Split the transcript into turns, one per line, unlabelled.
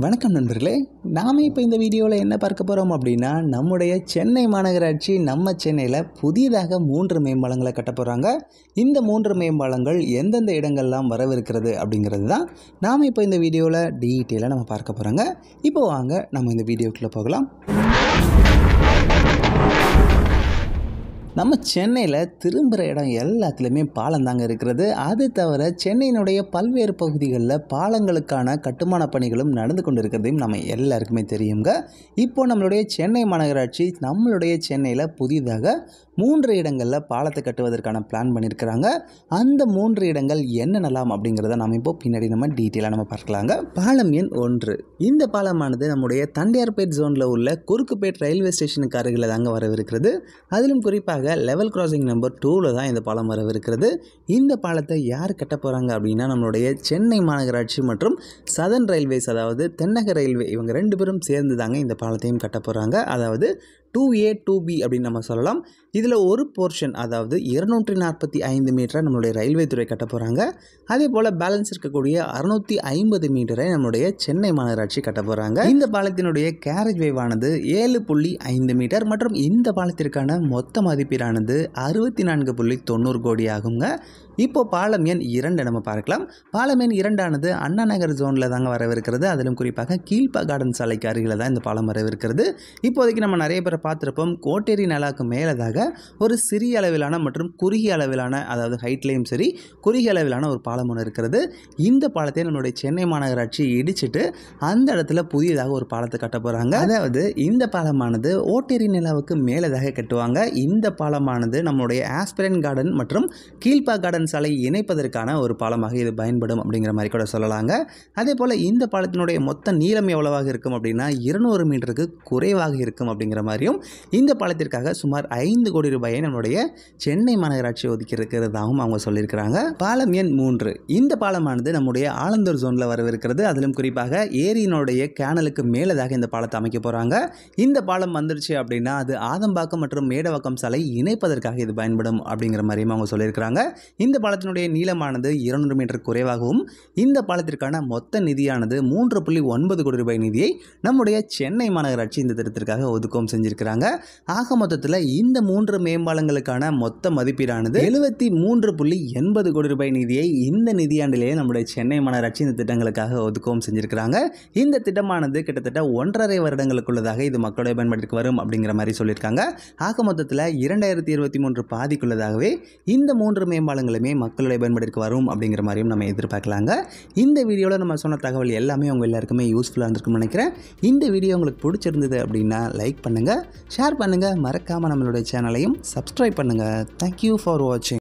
வணக்கம் நண்பர்களே நாம் இப்போ இந்த வீடியோவில் என்ன பார்க்க போகிறோம் அப்படின்னா நம்முடைய சென்னை மாநகராட்சி நம்ம சென்னையில் புதிதாக மூன்று மேம்பாலங்களை கட்ட போகிறாங்க இந்த மூன்று மேம்பாலங்கள் எந்தெந்த இடங்கள்லாம் வரவிருக்கிறது அப்படிங்கிறது தான் நாம் இப்போ இந்த வீடியோவில் டீட்டெயிலாக நம்ம பார்க்க போகிறோங்க இப்போ வாங்க நம்ம இந்த வீடியோக்குள்ளே போகலாம் நம்ம சென்னையில் திரும்புகிற இடம் எல்லாத்துலேயுமே பாலம் தாங்க இருக்கிறது அது தவிர சென்னையினுடைய பல்வேறு பகுதிகளில் பாலங்களுக்கான கட்டுமான பணிகளும் நடந்து கொண்டு இருக்கிறதையும் நம்ம எல்லாருக்குமே தெரியுங்க இப்போ நம்மளுடைய சென்னை மாநகராட்சி நம்மளுடைய சென்னையில் புதிதாக மூன்று இடங்களில் பாலத்தை கட்டுவதற்கான பிளான் பண்ணியிருக்கிறாங்க அந்த மூன்று இடங்கள் என்னென்னலாம் அப்படிங்கிறத நம்ம இப்போ பின்னாடி நம்ம டீட்டெயிலாக நம்ம பார்க்கலாங்க பாலம் எண் ஒன்று இந்த பாலமானது நம்முடைய தண்டையார்பேட் ஜோனில் உள்ள குறுக்குப்பேட் ரயில்வே ஸ்டேஷனுக்கு அருகில் தாங்க வரவிருக்கிறது அதிலும் குறிப்பாக லெவல் கிராசிங் நம்பர் டூவில் தான் இந்த பாலம் வரவிருக்கிறது இந்த பாலத்தை யார் கட்ட போகிறாங்க அப்படின்னா நம்மளுடைய சென்னை மாநகராட்சி மற்றும் சதன் ரயில்வேஸ் அதாவது தென்னக ரயில்வே இவங்க ரெண்டு பேரும் சேர்ந்து தாங்க இந்த பாலத்தையும் கட்ட போகிறாங்க அதாவது டூ ஏ டூ பி அப்படின்னு நம்ம சொல்லலாம் இதில் ஒரு போர்ஷன் அதாவது இருநூற்றி நாற்பத்தி ஐந்து மீட்டரை நம்மளுடைய ரயில்வே துறை கட்ட போகிறாங்க அதே போல் பேலன்ஸ் இருக்கக்கூடிய அறுநூற்றி ஐம்பது மீட்டரை நம்மளுடைய சென்னை மாநகராட்சி கட்ட போகிறாங்க இந்த பாலத்தினுடைய கேரேஜ் வேவானது ஏழு புள்ளி ஐந்து மீட்டர் மற்றும் இந்த பாலத்திற்கான மொத்த மதிப்பீடானது அறுபத்தி நான்கு புள்ளி தொண்ணூறு கோடி ஆகுங்க இப்போ பாலம் எண் இரண்டு நம்ம பார்க்கலாம் பாலம் எண் இரண்டானது அண்ணா நகர் ஜோனில் தாங்க வரவிருக்கிறது அதிலும் குறிப்பாக கீழ்ப்பா கார்டன் சாலைக்கு அருகில் தான் இந்த பாலம் வரவிருக்கிறது இப்போதைக்கு நம்ம நிறைய பேரை பார்த்துருப்போம் கோட்டேரி நலாக்கு மேலதாக ஒரு சிறிய அளவிலான மற்றும் குறுகிய அளவிலான அதாவது ஹைட்லேயும் சரி குறுகிய அளவிலான ஒரு பாலம் ஒன்று இருக்கிறது இந்த பாலத்தை நம்மளுடைய சென்னை மாநகராட்சி இடிச்சிட்டு அந்த இடத்துல புதியதாக ஒரு பாலத்தை கட்ட போகிறாங்க அதாவது இந்த பாலமானது ஓட்டேரி நிலாவுக்கு மேலதாக கட்டுவாங்க இந்த பாலமானது நம்மளுடைய ஆஸ்பிரன் கார்டன் மற்றும் கீழ்ப்பா கார்டன் சாலை இணைப்பதற்கான ஒரு பாலமாக இது பயன்படும் அப்படிங்கிற மாதிரி கூட சொல்லலாங்க அதே போல் இந்த பாலத்தினுடைய மொத்த நீளம் எவ்வளவாக இருக்கும் அப்படின்னா இருநூறு மீட்டருக்கு குறைவாக இருக்கும் அப்படிங்கிற மாதிரியும் இந்த பாலத்திற்காக சுமார் ஐந்து கோடி ரூபாயை நம்மளுடைய சென்னை மாநகராட்சி ஒதுக்கி இருக்கிறதாகவும் அவங்க சொல்லியிருக்கிறாங்க பாலம் எண் மூன்று இந்த பாலமானது நம்முடைய ஆலந்தூர் ஜோனில் வரவிருக்கிறது அதிலும் குறிப்பாக ஏரியினுடைய கேனலுக்கு மேலதாக இந்த பாலத்தை அமைக்க போகிறாங்க இந்த பாலம் வந்துருச்சு அப்படின்னா அது ஆதம்பாக்கம் மற்றும் மேடவாக்கம் சாலை இணைப்பதற்காக இது பயன்படும் அப்படிங்கிற மாதிரியும் அவங்க சொல்லியிருக்கிறாங்க இந்த பாலத்தினுடைய நீளமானது இருநூறு மீட்டர் குறைவாகவும் இந்த பாலத்திற்கான மொத்த நிதியானது மூன்று புள்ளி ஒன்பது கோடி ரூபாய் நிதியை நம்முடைய சென்னை மாநகராட்சி இந்த திட்டத்திற்காக ஒதுக்கவும் செஞ்சிருக்கிறாங்க ஆக மொத்தத்தில் இந்த மூன்று மேம்பாலங்களுக்கான மொத்த மதிப்பீடானது எழுபத்தி மூன்று புள்ளி எண்பது கோடி ரூபாய் நிதியை இந்த நிதியாண்டிலேயே நம்முடைய சென்னை மாநகராட்சி இந்த திட்டங்களுக்காக ஒதுக்கவும் செஞ்சிருக்கிறாங்க இந்த திட்டமானது கிட்டத்தட்ட ஒன்றரை வருடங்களுக்குள்ளதாக இது மக்களுடைய பயன்பாட்டிற்கு வரும் அப்படிங்கிற மாதிரி சொல்லியிருக்காங்க ஆக மொத்தத்தில் இரண்டாயிரத்தி இருபத்தி மூன்று பாதிக்குள்ளதாகவே இந்த மூன்று மேம்பாலங்களுமே மக்களுடைய பயன்பாட்டிற்கு வரும் அப்படிங்கிற மாதிரியும் நம்ம எதிர்பார்க்கலாங்க இந்த வீடியோவில் நம்ம சொன்ன தகவல் எல்லாமே உங்கள் எல்லாருக்குமே யூஸ்ஃபுல்லாக இருந்திருக்கும்னு நினைக்கிறேன் இந்த வீடியோ உங்களுக்கு பிடிச்சிருந்தது அப்படின்னா லைக் பண்ணுங்கள் ஷேர் பண்ணுங்கள் மறக்காமல் நம்மளுடைய சேனலையும் சப்ஸ்கிரைப் பண்ணுங்கள் தேங்க்யூ ஃபார் வாட்சிங்